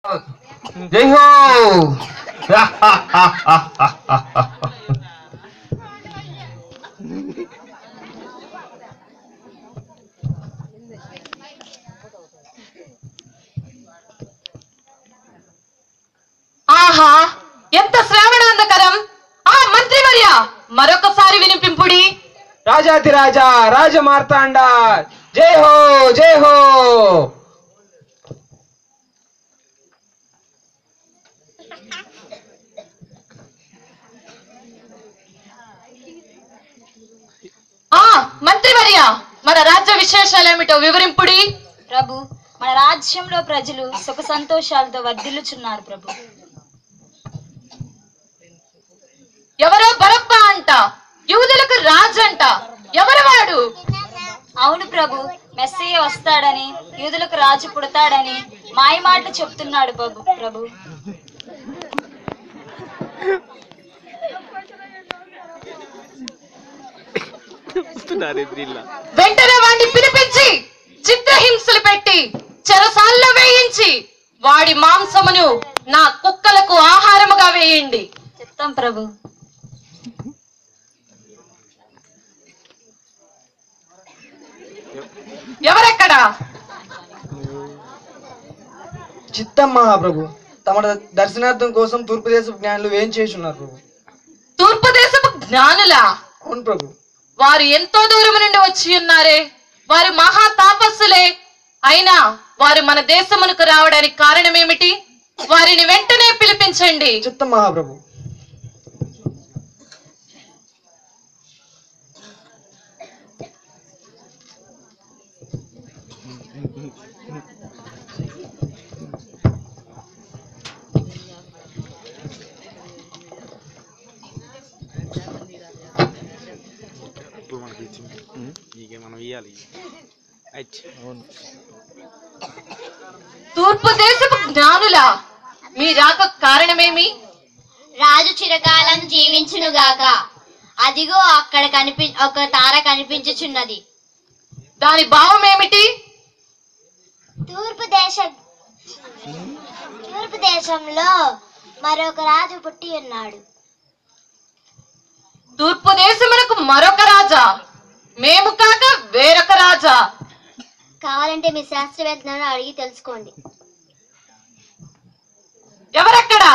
జై హో ఆహా ఎంత శ్రావణాంధకరం ఆ మంత్రివర్య మరొకసారి వినిపింపుడి రాజాతిరాజా రాజమార్తాండ జై హో జై హో ఆ మంత్రివర్య మన రాజ్య విశేషాలేమిటో వివరింపుడి ప్రభు మన రాజ్యంలో ప్రజలు సుఖ సంతోషాలతో వర్ధిల్లుచున్నారు ప్రభు ఎవరో బరబ్బా అంట యూదులకు రాజు అంట ఎవరు వాడు అవును ప్రభు మెస్సయ్య వస్తాడని యూదులకు రాజు పుడతాడని మాయ మాటలు చెప్తున్నాడు ప్రభు ప్రభు వెంటనే వాడిని పిలిపించి చిత్రహింసలు పెట్టి చెరసాల్లో వేయించి వాడి మాంసమును నా కుక్కలకు ఆహారముగా వేయండి చెప్తాం ప్రభు ఎవరెక్కడా చిత్తం మహాప్రభు తమ దర్శనార్థం కోసం తూర్పు దేశ జ్ఞానులు ఏం చేస్తున్నారు ప్రభు తూర్పు దేశపు జ్ఞానులా అవును ప్రభు వారు ఎంతో దూరం నుండి వచ్చి ఉన్నారే వారు మహా తాపస్సులే అయినా వారు మన దేశమునకు రావడానికి కారణమేమిటి వారిని వెంటనే పిలిపించండి చిత్తం మహాప్రభు ఇప్పుడు మనకి ఇచ్చింది ఇక మనం ఇవ్వాలి తూర్పు దేశపు జ్ఞానులా మీ రాక కారణమేమి రాజు చిరకాలం జీవించునుగాక అదిగో అక్కడ కనిపి ఒక తార కనిపించుచున్నది దాని భావం ఏమిటి తూర్పు దేశ తూర్పు దేశంలో మరొక రాజు పుట్టి ఉన్నాడు తూర్పు దేశమునకు మరొక రాజా మేము కాక వేరొక రాజా కావాలంటే మీ శాస్త్రవేత్తలను అడిగి తెలుసుకోండి ఎవరెక్కడా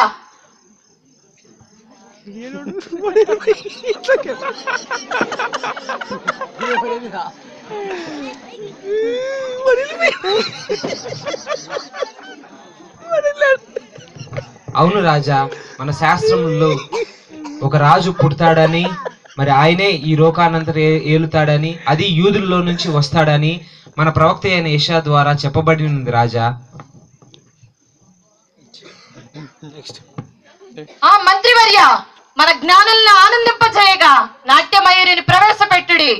అవును రాజా మన శాస్త్రములో ఒక రాజు పుడతాడని మరి ఆయనే ఈ లోకానంతర ఏ- ఏలుతాడని అది యూదుల్లో నుంచి వస్తాడని మన ప్రవక్త అయిన యశా ద్వారా చెప్పబడి ఉంది రాజా ఆ మంత్రివర్య మన జ్ఞానులను ఆనందింపజేయగా నాట్యమయూరిని ప్రవేశపెట్టుడి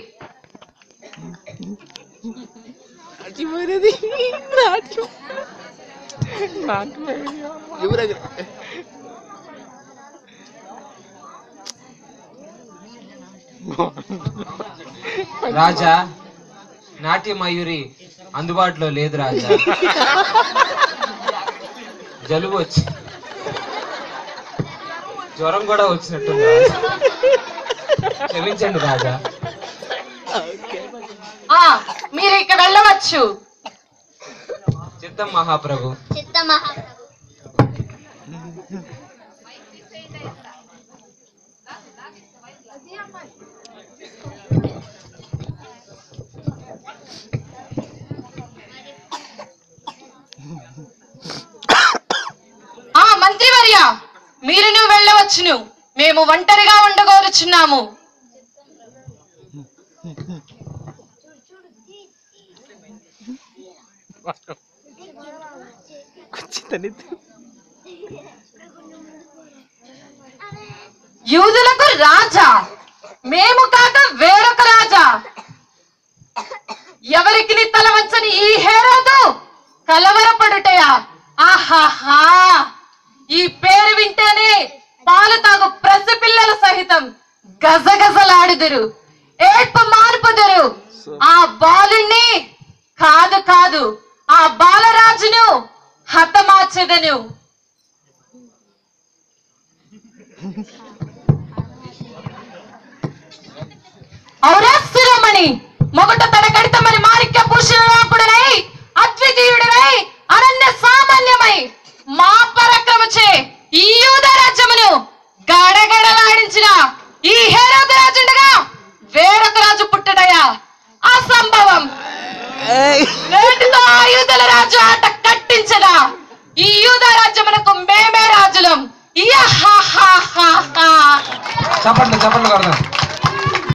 రాజా నాట్య మయూరి అందుబాటులో లేదు రాజా జలుబు వచ్చి జ్వరం కూడా వచ్చినట్టుంది రాజా. క్షమించండి రాజా ఆ మీరు ఇక వెళ్ళవచ్చు చిత్తం మహాప్రభు చిత్త మహాప్రభు ఆ మంత్రివర్య మీరు నువ్వు వెళ్ళవచ్చును మేము ఒంటరిగా ఉండగోరుచున్నాము యూదులకు రాజా మేము కాక వేరొక రాజా ఎవరికి నీ తల వంచని ఈ హేరోదు కలవరపడుటయా ఆహాహా ఈ పేరు వింటేనే పాలు తాగు ప్రసి పిల్లల సహితం గజగజలాడుదురు ఏడ్పు మానుపుదురు ఆ బాలుణ్ణి కాదు కాదు ఆ బాలరాజును హతమార్చెదను ఔరాస్తురమణి మొగట తన కడితమని మాణిక్య భూషణుడై అద్వితీయుడై అనన్య సామాన్యమై మా పరక్రమచే ఈ యూద రాజ్యమును